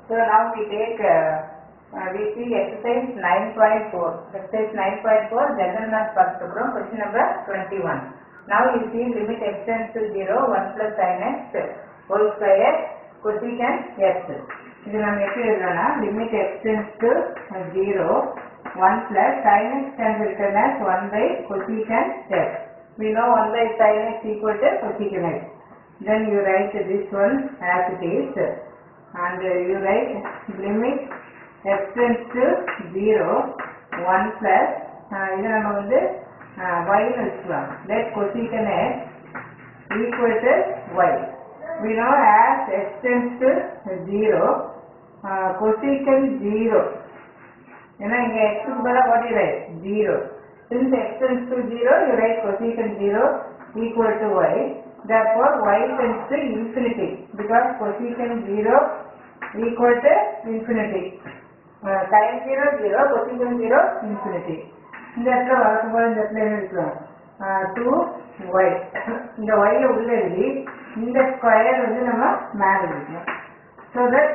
So now we take, uh, uh, we see exercise nine point four. Exercise nine point four, general math பார்த்துக்கிறோம் question number twenty-one. Now you see limit x tends to zero, one plus sin x whole square cosecant x. இது நம்ம எப்படி எழுதலாம்னா limit x tends to zero, one plus sin x can be written as one by cosecant x. We know one by sin x equal to cosecant x. Then you write this one as it is and uh, you write limit x tends to 0 1 plus uh, இது நம்ம வந்து uh, y னு வச்சுக்கலாம் let cosecant x equal to y we know as x tends to 0 uh, cosecant 0 ஏன்னா இங்க x க்கு பதிலா what you write 0 since x tends to 0 you write cosecant 0 equal to y therefore y tends to infinity because cosecant 0 equal to infinity uh, sin 0 0 cosecant 0 infinity இந்த இடத்துல வழக்கம் போல இந்த இடத்துல என்ன இருக்கலாம் டூ ஒய் இந்த ஒய்ய உள்ள எழுதி இந்த ஸ்கொயர் வந்து நம்ம மேல எழுதிக்கலாம் ஸோ தட்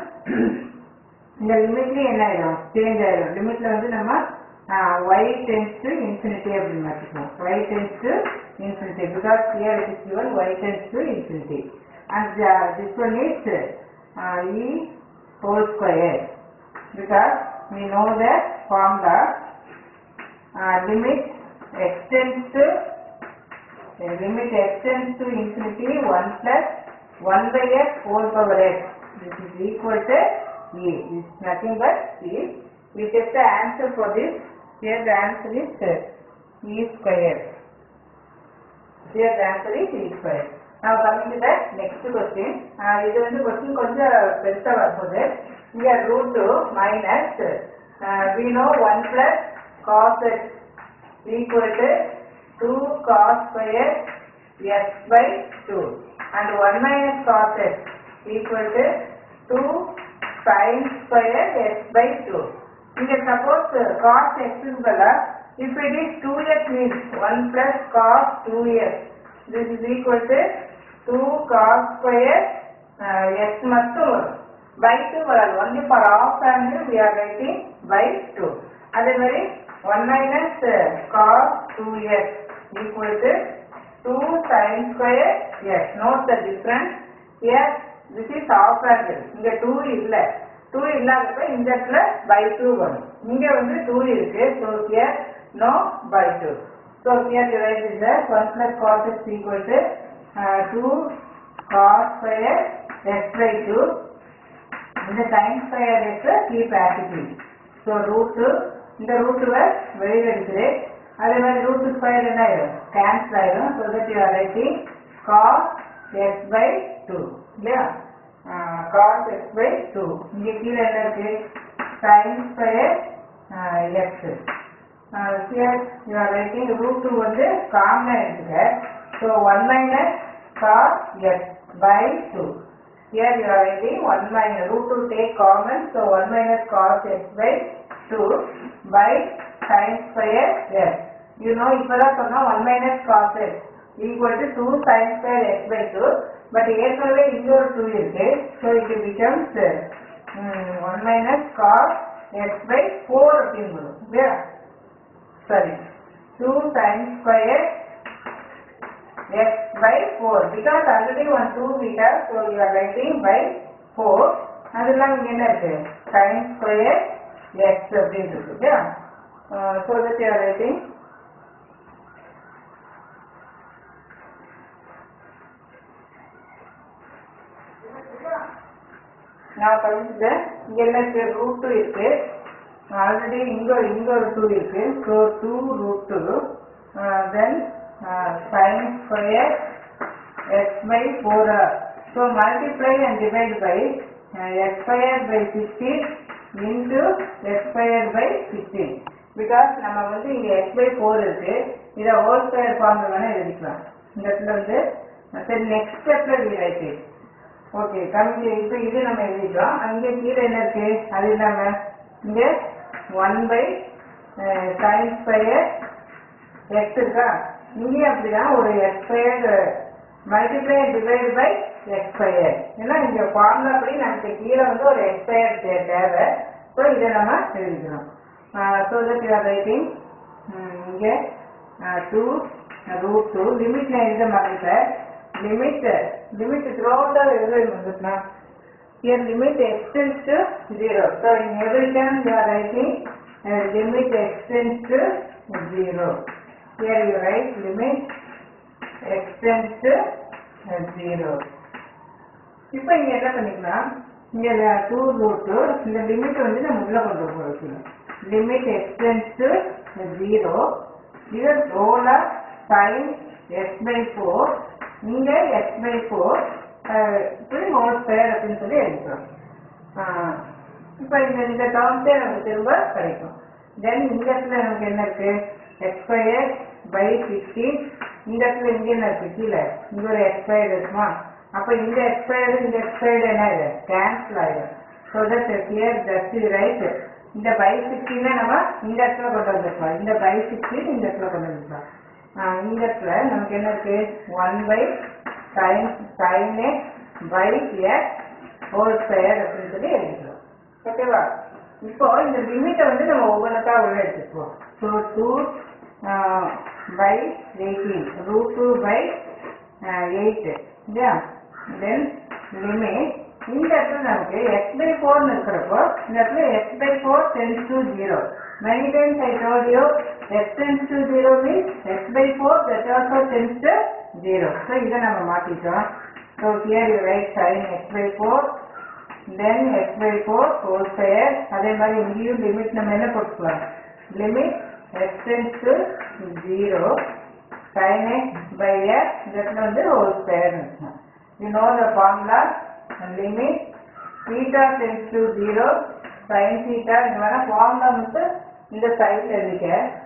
இந்த லிமிட்லயும் என்ன ஆயிடும் சேஞ்ச் ஆயிடும் லிமிட்ல வந்து நம்ம y tends to infinity அப்படின்னு மாத்திக்கலாம் y tends to infinity because here it is given y tends to infinity and uh, this one is uh, e whole square because we know that formula uh, limit x tends to uh, limit x tends to infinity 1 plus 1 by x whole power x this is equal to e this is nothing but e we get the answer for this here the answer is uh, e square here the answer is e square now coming to the next question uh, இது வந்து question கொஞ்சம் பெருசா வரப்போகுது here root 2 minus uh, we know 1 plus cos x equal to 2 cos square x by 2 and 1 minus cos x equal to 2 sin square x by 2 இங்க suppose cos x is பதிலா if it is 2x means 1 plus cos 2x this is equal to 2 cos square uh, x மட்டும் வரும் by 2 வராது only for half angle we are writing by 2 அதே மாதிரி 1 minus uh, cos 2x equal to 2 sin square x note the difference here this is half angle இங்க 2 இல்ல 2 இல்லாதப்ப இந்த இடத்துல by 2 வரும் இங்க வந்து 2 இருக்கு so here no by 2 so here you write is that 1 plus cos x equal to uh, 2 cos square x by 2 இந்த sin square x keep as it is so root 2 இந்த root 2 வெளியில எடுத்துரு அதே மாதிரி root ஸ்கொயர் என்ன ஆயிடும் cancel ஆயிடும் so that you are writing cos x by 2 இல்லையா ஆஹ் cos x by 2 இங்க கீழே என்ன இருக்கு sin square ah x ah here you are writing root 2 வந்து காமனா எடுத்துக்க so 1 minus cos x by 2 here you are writing 1 minus root 2 take common so 1 minus cos x by 2 by sin square x you know இப்பதான் சொன்னா 1 minus cos x equal to 2 sin square x by 2 but ஏற்கனவே இன்னொரு 2 இருக்கு so it becomes um, 1 minus cos x by 4 அப்படின்னு வரும் இல்லையா sorry 2 sin square x by 4 because already one 2 we have so you are writing by 4 அதெல்லாம் இங்க என்ன இருக்கு sin square x அப்படின்னு இருக்கு இல்லையா uh, so that you are writing நான் படிச்சுட்டேன் இங்க என்ன இருக்கு ரூட் டூ இருக்கு ஆல்ரெடி இங்க இங்க ஒரு டூ இருக்கு so two root two then sine square x by four or so multiply and divide by x square by sixteen into x square by sixteen because நம்ம வந்து இங்க எக்ஸ் பை ஃபோர் இருக்கு இதை whole square ஃபார்ம்ல வேணா எழுதிக்கலாம் இந்த இடத்துல வந்து சரி நெக்ஸ்ட் ஸ்டெப்ல வி ரைட் இட் ஓகே கம்மி இப்போ இது நம்ம எழுதிட்டோம் அங்கே கீழே என்ன இருக்கு அது இல்லாம இங்க one by sine square x இருக்கா இங்கேயும் அப்படிதான் ஒரு x square multiply divide by எக்ஸ்பயர் ஏன்னா இங்க ஃபார்முலா படி நமக்கு கீழே வந்து ஒரு எக்ஸ்பயர் தேவை ஸோ இதை நம்ம எழுதிக்கணும் so that you are writing இங்கே டூ ரூட் டூ லிமிட் நான் எழுத மாட்டேன் லிமிட் லிமிட் த்ரோட் எது வந்துட்டுனா here limit extends to 0. So in every term you are writing uh, limit extends to 0. Here you write limit extends to uh, 0. இப்போ இங்க என்ன பண்ணிக்கலாம் இங்க டூ ரூட் இந்த லிமிட் வந்து நம்ம உள்ள கொண்டு போகிறோம் லிமிட் எக்ஸ்டென்ஸ் டு ஜீரோ இது ரோல சைன் எக்ஸ் பை ஃபோர் இங்க எக்ஸ் பை ஃபோர் இப்படி ஹோல் ஸ்கொயர் அப்படின்னு சொல்லி எழுதிக்கிறோம் இப்போ இந்த இந்த டேர்ம்ஸே நமக்கு திரும்ப கிடைக்கும் தென் இந்த இடத்துல நமக்கு என்ன இருக்கு எக்ஸ் ஸ்கொயர் பை சிக்ஸ்டீன் இந்த இடத்துல இங்க என்ன இருக்கு கீழே இங்க ஒரு எக்ஸ் ஸ்கொயர் இருக்குமா அப்போ இந்த எக்ஸ் ஸ்கொயர் இந்த எக்ஸ் ஸ்கொயர் என்ன ஆயிடு கேன்சல் ஆயிடும் so that here just write இந்த பை சிக்ஸ்டீனை நம்ம இந்த இடத்துல கொண்டு வந்துருக்கலாம் இந்த பை சிக்ஸ்டீன் இந்த இடத்துல கொண்டு வந்துருக்கலாம் ஆஹ் இந்த இடத்துல நமக்கு என்ன இருக்கு one by sin sin x by x whole square அப்படின்னு சொல்லி எழுதிக்கலாம் ஓகேவா இப்போ இந்த லிமிட்டை வந்து நம்ம ஒவ்வொன்றக்கா உள்ள எடுத்துக்குவோம் so two by eighteen root two by eight இல்லையா தென் லிமிட் இந்த இடத்துல நமக்கு எக்ஸ் பை ஃபோர்னு இருக்கிறப்போ இந்த இடத்துல x by four tends to zero many times I told you x tends to zero means x by four that also tends to zero so இதை நம்ம மாற்றிட்டோம் so here you write sine x by four then x by four whole square அதே மாதிரி இங்கேயும் limit நம்ம என்ன போட்டுக்கலாம் limit x tends to zero sin x by x இடத்துல வந்து ஹோல் ஸ்கொயர் இருக்கும் you know the formula limit theta tends to 0 sin theta இந்த மாதிரி ஃபார்முலா மட்டும் இந்த சைடில் எழுதிக்க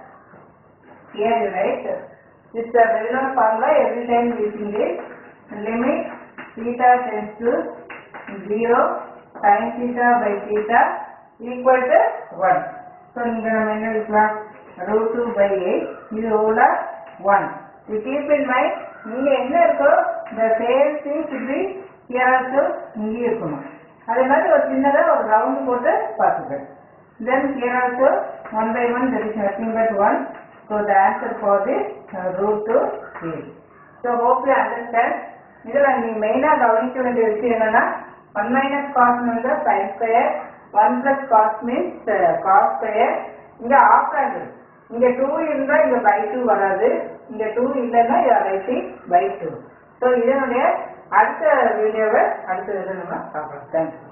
here you write this is a regular formula every time using it limit theta tends to 0 sin theta by theta equal to 1 so இங்க நம்ம என்ன எழுதலாம் root 2 by 8 இது ஓல 1 you keep in mind இங்க என்ன இருக்கோ the same thing should be here also இங்கே இருக்கணும் அதே மாதிரி ஒரு சின்னதா ஒரு ரவுண்ட் போட்டு பார்த்துக்கணும் then here also 1 by 1 that is nothing but 1 so the answer for this uh, root 2 is so hope you understand இதுல நீங்க மெயினா கவனிக்க வேண்டிய விஷயம் என்னன்னா 1 மைனஸ் காஸ் வந்து sin square 1 plus cos means cos square இங்க ஆஃப் ஆங்கிள் இங்க 2 இருந்தா இங்க பை 2 வராது இங்க 2 இல்லைன்னா ரைட்டிங் பை 2 ஸோ இதனுடைய அடுத்த வீடியோவை அடுத்த இதில் நம்ம பார்க்கலாம் தேங்க்ஸ்